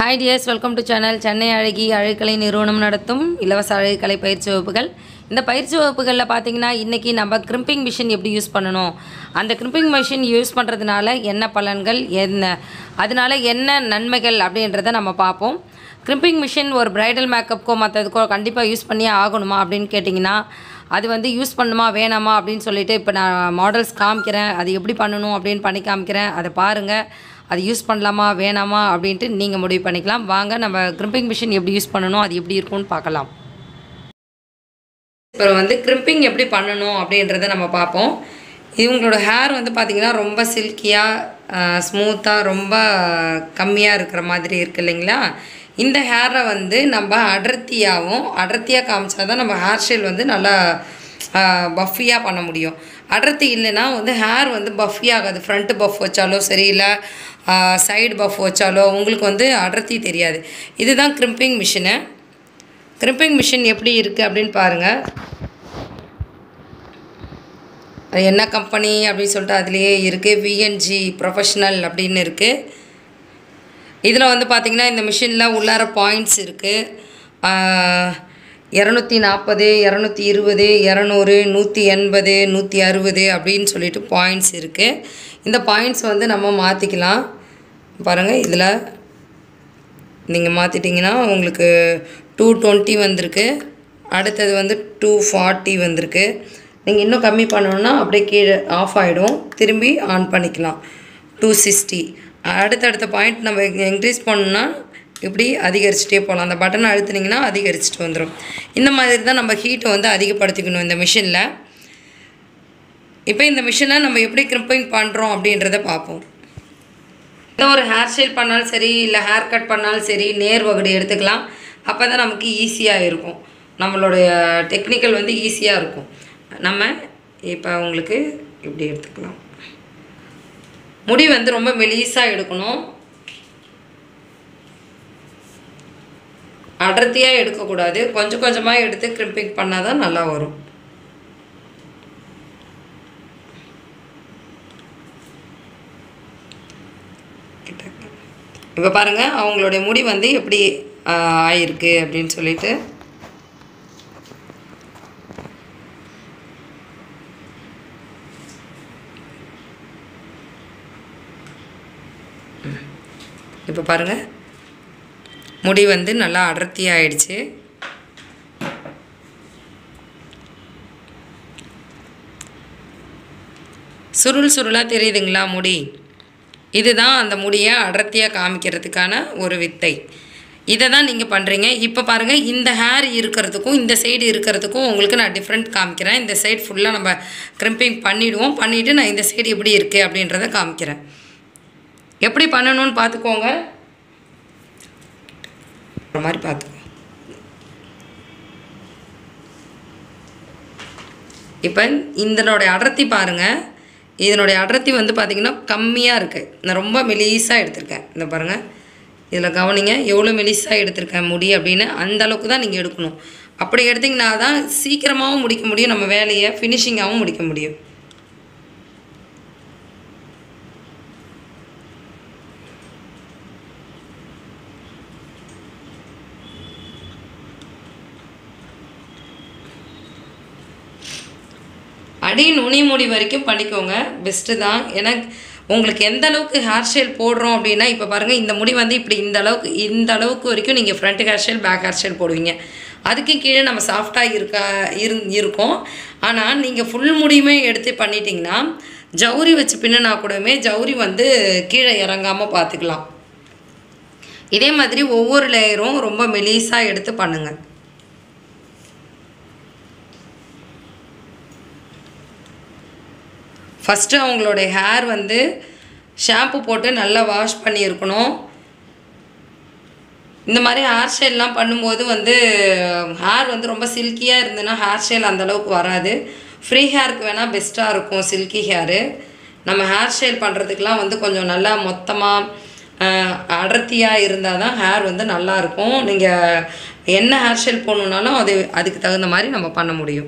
hi dears welcome to channel Chennai அழகி அழகுக்கலை நிறுவனம் நடத்தும் இலவச அழகுக்கலை பயிற்சி வகுப்புகள் இந்த பயிற்சி வகுப்புகளில் பார்த்தீங்கன்னா இன்றைக்கி நம்ம கிரிம்பிங் மிஷின் எப்படி யூஸ் பண்ணணும் அந்த கிரிம்பிங் மிஷின் யூஸ் பண்ணுறதுனால என்ன பலன்கள் என்ன அதனால என்ன நன்மைகள் அப்படின்றத நம்ம பார்ப்போம் கிரிம்பிங் மிஷின் ஒரு பிரைடல் மேக்கப்புக்கோ மற்றதுக்கோ கண்டிப்பாக யூஸ் பண்ணியே ஆகணுமா அப்படின்னு கேட்டிங்கன்னா அது வந்து யூஸ் பண்ணுமா வேணாமா அப்படின்னு சொல்லிட்டு இப்போ நான் மாடல்ஸ் காமிக்கிறேன் அது எப்படி பண்ணணும் அப்படின்னு பண்ணி காமிக்கிறேன் அதை பாருங்கள் அது யூஸ் பண்ணலாமா வேணாமா அப்படின்ட்டு நீங்கள் முடிவு பண்ணிக்கலாம் வாங்க நம்ம கிரிம்பிங் மிஷின் எப்படி யூஸ் பண்ணணும் அது எப்படி இருக்கும்னு பார்க்கலாம் இப்போ வந்து கிரிம்பிங் எப்படி பண்ணணும் அப்படின்றத நம்ம பார்ப்போம் இவங்களோட ஹேர் வந்து பார்த்திங்கன்னா ரொம்ப சில்கியாக ஸ்மூத்தாக ரொம்ப கம்மியாக இருக்கிற மாதிரி இருக்கு இல்லைங்களா இந்த ஹேரை வந்து நம்ம அடர்த்தியாகவும் அடர்த்தியாக காமிச்சா தான் நம்ம ஹேர் ஸ்டைல் வந்து நல்லா பஃபியாக பண்ண முடியும் அடர்த்தி இல்லைன்னா வந்து ஹேர் வந்து பஃபி ஆகாது ஃப்ரண்ட்டு பஃப் வச்சாலோ சரி இல்லை சைடு பஃப் வச்சாலோ உங்களுக்கு வந்து அடர்த்தி தெரியாது இதுதான் கிரிம்பிங் மிஷினு கிரிம்பிங் மிஷின் எப்படி இருக்குது அப்படின்னு பாருங்கள் அது என்ன கம்பெனி அப்படின்னு சொல்லிட்டு அதுலேயே இருக்குது விஎன்ஜி ப்ரொஃபஷ்னல் அப்படின்னு இருக்குது இதில் வந்து பார்த்திங்கன்னா இந்த மிஷினில் உள்ளார பாயிண்ட்ஸ் இருக்குது இரநூத்தி நாற்பது இரநூத்தி இருபது இரநூறு நூற்றி எண்பது நூற்றி அறுபது அப்படின்னு சொல்லிட்டு பாயிண்ட்ஸ் இருக்குது இந்த பாயிண்ட்ஸ் வந்து நம்ம மாற்றிக்கலாம் பாருங்கள் இதில் நீங்கள் மாற்றிட்டிங்கன்னா உங்களுக்கு டூ டுவெண்ட்டி வந்திருக்கு அடுத்தது வந்து டூ ஃபார்ட்டி வந்திருக்கு நீங்கள் இன்னும் கம்மி பண்ணணுன்னா அப்படியே கீழே ஆஃப் ஆகிடும் திரும்பி ஆன் பண்ணிக்கலாம் டூ சிக்ஸ்டி அடுத்தடுத்த பாயிண்ட் நம்ம இன்க்ரீஸ் பண்ணோன்னா இப்படி அதிகரிச்சுட்டே போகலாம் அந்த பட்டனை அழுத்துனீங்கன்னா அதிகரிச்சுட்டு வந்துடும் இந்த மாதிரி தான் நம்ம ஹீட்டை வந்து அதிகப்படுத்திக்கணும் இந்த மிஷினில் இப்போ இந்த மிஷினை நம்ம எப்படி கிரிப்பிங் பண்ணுறோம் அப்படின்றத பார்ப்போம் எந்த ஒரு ஹேர் ஸ்டைல் பண்ணாலும் சரி இல்லை ஹேர் கட் பண்ணாலும் சரி நேர் வகுடு எடுத்துக்கலாம் அப்போ தான் நமக்கு ஈஸியாக இருக்கும் நம்மளுடைய டெக்னிக்கல் வந்து ஈஸியாக இருக்கும் நம்ம இப்போ உங்களுக்கு இப்படி எடுத்துக்கலாம் முடி வந்து ரொம்ப மெலிசாக எடுக்கணும் அடர்த்தியாக எடுக்கக்கூடாது கொஞ்சம் கொஞ்சமாக எடுத்து கிரிம்பிங் பண்ணால் தான் நல்லா வரும் இப்போ பாருங்கள் அவங்களுடைய முடி வந்து எப்படி ஆயிருக்கு அப்படின்னு சொல்லிட்டு இப்போ பாருங்கள் முடி வந்து நல்லா அடர்த்தி ஆயிடுச்சு சுருள் சுருளாக தெரியுதுங்களா முடி இதுதான் அந்த முடியை அடர்த்தியாக காமிக்கிறதுக்கான ஒரு வித்தை இதை தான் நீங்கள் பண்ணுறீங்க இப்போ பாருங்கள் இந்த ஹேர் இருக்கிறதுக்கும் இந்த சைடு இருக்கிறதுக்கும் உங்களுக்கு நான் டிஃப்ரெண்ட் காமிக்கிறேன் இந்த சைடு ஃபுல்லாக நம்ம க்ரிம்பிங் பண்ணிவிடுவோம் பண்ணிவிட்டு நான் இந்த சைடு எப்படி இருக்குது அப்படின்றத காமிக்கிறேன் எப்படி பண்ணணும்னு பார்த்துக்கோங்க ஒரு மாதிரி பார்த்துக்கோ இப்போ இதனுடைய அடர்த்தி பாருங்கள் இதனுடைய அடர்த்தி வந்து பார்த்திங்கன்னா கம்மியாக இருக்குது நான் ரொம்ப மெலிசாக எடுத்திருக்கேன் இந்த பாருங்கள் இதில் கவனிங்க எவ்வளோ மெலிசாக எடுத்திருக்கேன் முடி அப்படின்னு அந்த அளவுக்கு தான் நீங்கள் எடுக்கணும் அப்படி எடுத்திங்கன்னா தான் சீக்கிரமாகவும் முடிக்க முடியும் நம்ம வேலையை ஃபினிஷிங்காகவும் முடிக்க முடியும் அடி நுனி முடி வரைக்கும் பண்ணிக்கோங்க பெஸ்ட்டு தான் ஏன்னா உங்களுக்கு எந்த அளவுக்கு ஹேர் ஸ்டைல் போடுறோம் அப்படின்னா இப்போ பாருங்கள் இந்த முடி வந்து இப்படி இந்த அளவுக்கு இந்த அளவுக்கு வரைக்கும் நீங்கள் front hair style back hair style போடுவீங்க அதுக்கு கீழே நம்ம சாஃப்டாக இருக்கா இரு இருக்கும் ஆனால் நீங்கள் ஃபுல் முடியுமே எடுத்து பண்ணிட்டீங்கன்னா ஜவுரி வச்சு பின்னினா கூடவே ஜவுரி வந்து கீழே இறங்காமல் பார்த்துக்கலாம் இதே மாதிரி ஒவ்வொரு லேயரும் ரொம்ப மெலிசாக எடுத்து பண்ணுங்கள் ஃபஸ்ட்டு அவங்களுடைய ஹேர் வந்து ஷாம்பு போட்டு நல்லா வாஷ் பண்ணியிருக்கணும் இந்த மாதிரி ஹேர் ஸ்டைல்லாம் பண்ணும்போது வந்து ஹேர் வந்து ரொம்ப சில்கியாக இருந்ததுன்னா ஹேர் ஸ்டைல் அந்தளவுக்கு வராது ஃப்ரீ ஹேருக்கு வேணால் பெஸ்ட்டாக இருக்கும் சில்கி ஹேரு நம்ம ஹேர் ஸ்டைல் பண்ணுறதுக்கெலாம் வந்து கொஞ்சம் நல்லா மொத்தமாக அடர்த்தியாக இருந்தால் தான் ஹேர் வந்து நல்லாயிருக்கும் நீங்கள் என்ன ஹேர் ஸ்டைல் போடணுன்னாலும் அது அதுக்கு தகுந்த மாதிரி நம்ம பண்ண முடியும்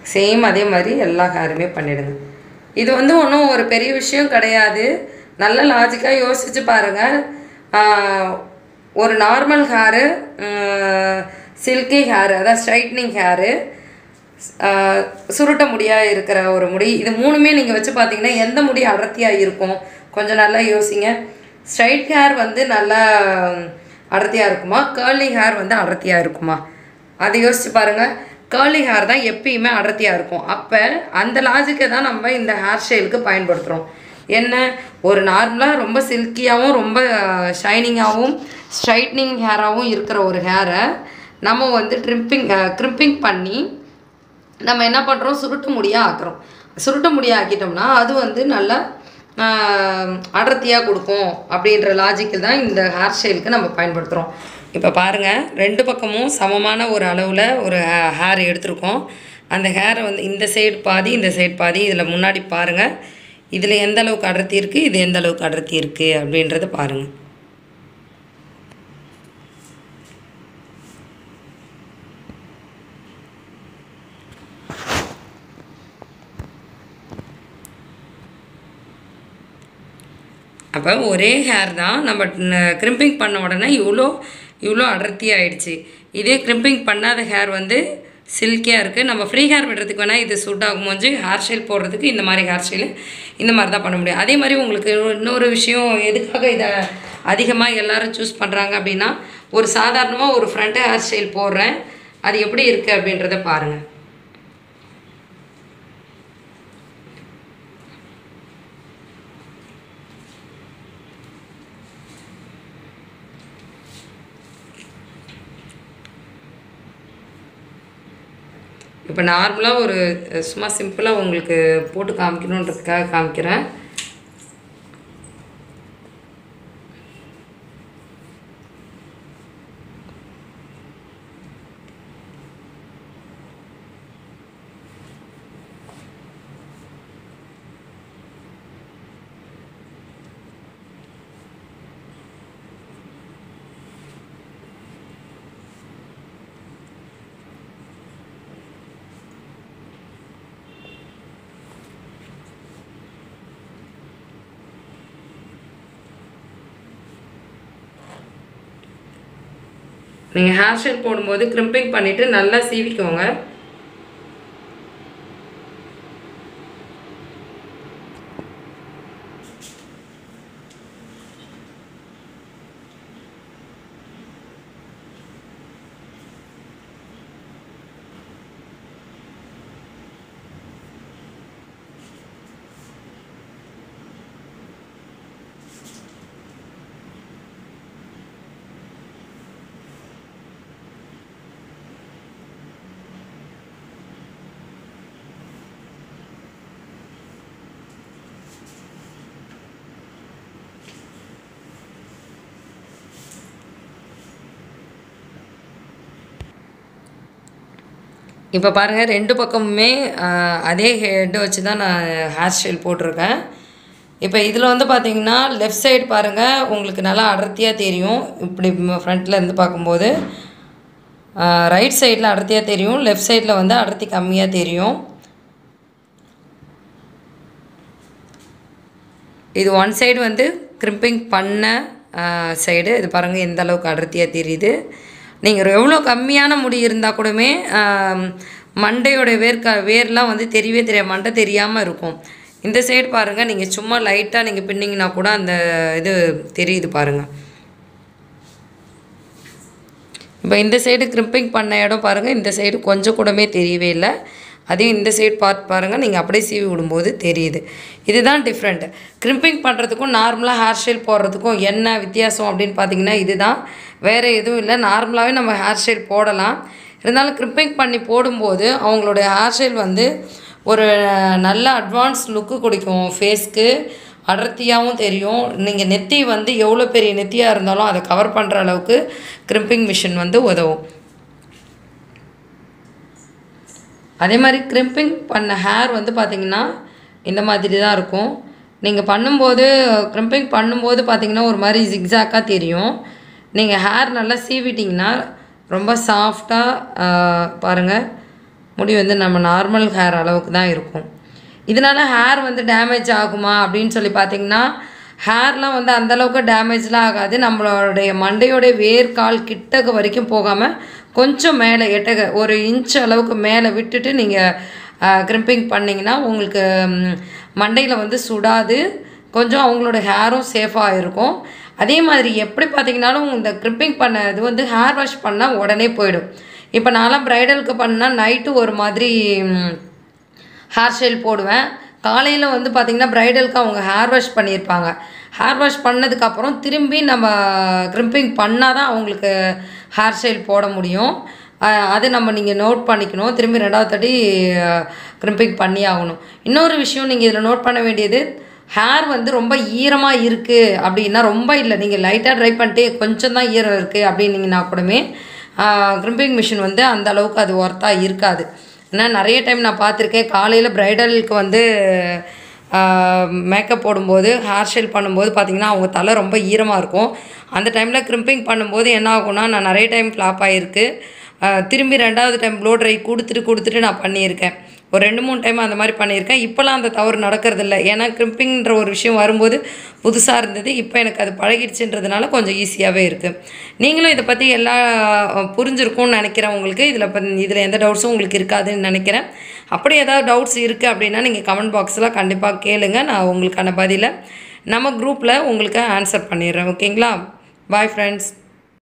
சேம் அதே மாதிரி எல்லா ஹேருமே பண்ணிடுங்க இது வந்து ஒன்றும் ஒரு பெரிய விஷயம் கிடையாது நல்ல லாஜிக்காக யோசிச்சு பாருங்கள் ஒரு நார்மல் ஹேரு சில்கி ஹேரு அதாவது ஸ்ட்ரைட்னிங் ஹேரு சுருட்ட முடியாக இருக்கிற ஒரு முடி இது மூணுமே நீங்கள் வச்சு பார்த்தீங்கன்னா எந்த முடி அடர்த்தியாக இருக்கும் கொஞ்சம் நல்லா யோசிங்க ஸ்ட்ரைட் ஹேர் வந்து நல்லா அடர்த்தியாக இருக்குமா கேர்லி ஹேர் வந்து அடர்த்தியாக இருக்குமா அதை யோசிச்சு பாருங்கள் கேர்லி ஹேர் தான் எப்பயுமே அடர்த்தியாக இருக்கும் அப்போ அந்த லாஜிக்கை தான் நம்ம இந்த ஹேர் ஸ்டைலுக்கு பயன்படுத்துகிறோம் என்ன ஒரு நார்மலாக ரொம்ப சில்கியாகவும் ரொம்ப ஷைனிங்காகவும் ஸ்ட்ரைட்னிங் ஹேராகவும் இருக்கிற ஒரு ஹேரை நம்ம வந்து ட்ரிம்பிங் க்ரிம்பிங் பண்ணி நம்ம என்ன பண்ணுறோம் சுருட்டு முடியாக ஆக்குறோம் சுருட்டு முடியாக ஆக்கிட்டோம்னா அது வந்து நல்லா அடர்த்தியாக கொடுக்கும் அப்படின்ற லாஜிக்கில் தான் இந்த ஹேர் ஸ்டைலுக்கு நம்ம பயன்படுத்துகிறோம் இப்போ பாருங்கள் ரெண்டு பக்கமும் சமமான ஒரு அளவில் ஒரு ஹேர் எடுத்திருக்கோம் அந்த ஹேரை வந்து இந்த சைடு பாதி இந்த சைடு பாதி இதில் முன்னாடி பாருங்கள் இதில் எந்த அளவுக்கு அடர்த்தி இருக்குது இது எந்த அளவுக்கு அடர்த்தி இருக்குது அப்படின்றத பாருங்கள் அப்போ ஒரே ஹேர் தான் நம்ம க்ரிம்பிங் பண்ண உடனே இவ்வளோ இவ்வளோ அடர்த்தி ஆயிடுச்சு இதே க்ரிம்பிங் பண்ணாத ஹேர் வந்து சில்கியாக இருக்குது நம்ம ஃப்ரீ ஹேர் விடுறதுக்கு வேணால் இது சூட் ஆகும் போது ஹேர் ஸ்டைல் போடுறதுக்கு இந்த மாதிரி ஹேர் ஸ்டைலு இந்த மாதிரி தான் பண்ண முடியும் அதே மாதிரி உங்களுக்கு இன்னொரு விஷயம் எதுக்காக இதை அதிகமாக எல்லாரும் சூஸ் பண்ணுறாங்க அப்படின்னா ஒரு சாதாரணமாக ஒரு ஃப்ரண்ட் ஹேர் ஸ்டைல் போடுறேன் அது எப்படி இருக்குது அப்படின்றத பாருங்கள் இப்போ நார்மலாக ஒரு சும்மா சிம்பிளாக உங்களுக்கு போட்டு காமிக்கணுன்றதுக்காக காமிக்கிறேன் நீங்கள் ஹேர் ஸ்டைல் போடும்போது க்ரிம்பிங் பண்ணிவிட்டு நல்லா சீவிக்கோங்க இப்போ பாருங்கள் ரெண்டு பக்கமுமே ஆஹ், அதே ஹெட்டு வச்சு தான் நான் ஹேர் ஸ்டைல் போட்டிருக்கேன் இப்போ இதில் வந்து பார்த்தீங்கன்னா லெஃப்ட் சைடு பாருங்கள் உங்களுக்கு நல்லா அடர்த்தியாக தெரியும் இப்படி ஃப்ரண்ட்டில் இருந்து பார்க்கும்போது ரைட் சைடில் அடர்த்தியாக தெரியும் லெஃப்ட் சைடில் வந்து அடர்த்தி கம்மியாக தெரியும் இது ஒன் சைடு வந்து கிரிம்பிங் பண்ண சைடு இது பாருங்கள் எந்த அளவுக்கு அடர்த்தியாக தெரியுது நீங்கள் எவ்வளோ கம்மியான முடி இருந்தால் கூடமே ஆம், மண்டையோட வேர்க்க வேர்லாம் வந்து தெரியவே தெரியாது மண்டை தெரியாமல் இருக்கும் இந்த சைடு பாருங்கள் நீங்கள் சும்மா லைட்டாக நீங்கள் பின்னிங்கன்னா கூட அந்த இது தெரியுது பாருங்கள் இப்போ இந்த சைடு கிரிம்பிங் பண்ண இடம் பாருங்கள் இந்த சைடு கொஞ்சம் கூடமே தெரியவே இல்லை அதே இந்த சைடு பார்த்து பாருங்கள் நீங்கள் அப்படியே சீவி விடும்போது தெரியுது இதுதான் டிஃப்ரெண்ட் கிரிம்பிங் பண்ணுறதுக்கும் நார்மலாக ஹேர் ஸ்டைல் போடுறதுக்கும் என்ன வித்தியாசம் அப்படின்னு பார்த்தீங்கன்னா இதுதான் வேறு எதுவும் இல்லை நார்மலாகவே நம்ம ஹேர் ஸ்டைல் போடலாம் இருந்தாலும் கிரிம்பிங் பண்ணி போடும்போது அவங்களுடைய ஹேர் ஸ்டைல் வந்து ஒரு நல்ல அட்வான்ஸ் லுக்கு கொடுக்கும் ஃபேஸ்க்கு அடர்த்தியாகவும் தெரியும் நீங்கள் நெத்தி வந்து எவ்வளோ பெரிய நெத்தியாக இருந்தாலும் அதை கவர் பண்ணுற அளவுக்கு கிரிம்பிங் மிஷின் வந்து உதவும் அதே மாதிரி கிரிம்பிங் பண்ண ஹேர் வந்து பார்த்திங்கன்னா இந்த மாதிரி தான் இருக்கும் நீங்கள் பண்ணும்போது கிரிம்பிங் பண்ணும்போது பார்த்தீங்கன்னா ஒரு மாதிரி ஜிக்ஸாக்காக தெரியும் நீங்கள் ஹேர் நல்லா சீவிட்டிங்கன்னா ரொம்ப சாஃப்டாக பாருங்கள் முடி வந்து நம்ம நார்மல் ஹேர் அளவுக்கு தான் இருக்கும் இதனால ஹேர் வந்து டேமேஜ் ஆகுமா அப்படின்னு சொல்லி பார்த்தீங்கன்னா ஹேர்லாம் வந்து அந்தளவுக்கு டேமேஜ்லாம் ஆகாது நம்மளுடைய மண்டையோடைய வேர்க்கால் கிட்டக்கு வரைக்கும் போகாமல் கொஞ்சம் மேலே எட்டக ஒரு இன்ச் அளவுக்கு மேலே விட்டுட்டு நீங்கள் கிரிம்பிங் பண்ணிங்கன்னா உங்களுக்கு மண்டையில் வந்து சுடாது கொஞ்சம் அவங்களோட ஹேரும் சேஃபாக இருக்கும் அதே மாதிரி எப்படி பார்த்தீங்கன்னாலும் இந்த கிரிப்பிங் பண்ணது வந்து ஹேர் வாஷ் பண்ணால் உடனே போயிடும் இப்போ நான்லாம் ப்ரைடலுக்கு பண்ணால் நைட்டு ஒரு மாதிரி ஹேர் ஸ்டைல் போடுவேன் காலையில் வந்து பார்த்திங்கன்னா ப்ரைடலுக்கு அவங்க ஹேர் வாஷ் பண்ணியிருப்பாங்க ஹேர் வாஷ் பண்ணதுக்கப்புறம் திரும்பி நம்ம கிரிம்பிங் பண்ணால் தான் அவங்களுக்கு ஹேர் ஸ்டைல் போட முடியும் அஹ் அது நம்ம நீங்கள் நோட் பண்ணிக்கணும் திரும்பி ரெண்டாவது தட்டி கிரிம்பிங் பண்ணி ஆகணும் இன்னொரு விஷயம் நீங்கள் இதில் நோட் பண்ண வேண்டியது ஹேர் வந்து ரொம்ப ஈரமாக இருக்குது அப்படின்னா ரொம்ப இல்லை நீங்கள் லைட்டாக ட்ரை பண்ணிட்டு கொஞ்சம் தான் ஈரம் இருக்குது அப்படின்னீங்கன்னா கூடமே கிரிம்பிங் மிஷின் வந்து அந்த அளவுக்கு அது ஒர்த்தாக இருக்காது ஏன்னா நிறைய டைம் நான் பார்த்துருக்கேன் காலையில் ப்ரைடலுக்கு வந்து மேக்கப் போடும்போது ஹேர் ஸ்டைல் பண்ணும்போது பார்த்திங்கன்னா அவங்க தலை ரொம்ப ஈரமாக இருக்கும் அந்த டைமில் கிரிம்பிங் பண்ணும்போது என்ன ஆகும்னா நான் நிறைய டைம் ஃப்ளாப் ஆகிருக்கு திரும்பி ரெண்டாவது டைம் ப்ளோ ட்ரை கொடுத்துட்டு கொடுத்துட்டு நான் பண்ணியிருக்கேன் ஒரு ரெண்டு மூணு டைம் அந்த மாதிரி பண்ணியிருக்கேன் இப்போலாம் அந்த தவறு நடக்கிறதில்ல ஏன்னா கிரிம்பிங்ன்ற ஒரு விஷயம் வரும்போது புதுசாக இருந்தது இப்போ எனக்கு அது பழகிடுச்சுன்றதுனால கொஞ்சம் ஈஸியாகவே இருக்குது நீங்களும் இதை பற்றி எல்லா புரிஞ்சிருக்கும்னு நினைக்கிறேன் உங்களுக்கு இதில் இதில் எந்த டவுட்ஸும் உங்களுக்கு இருக்காதுன்னு நினைக்கிறேன் அப்படி ஏதாவது டவுட்ஸ் இருக்குது அப்படின்னா நீங்கள் கமெண்ட் பாக்ஸில் கண்டிப்பாக கேளுங்க நான் உங்களுக்கான பதிலை நம்ம குரூப்பில் உங்களுக்கு ஆன்சர் பண்ணிடுறேன் ஓகேங்களா பாய் ஃப்ரெண்ட்ஸ்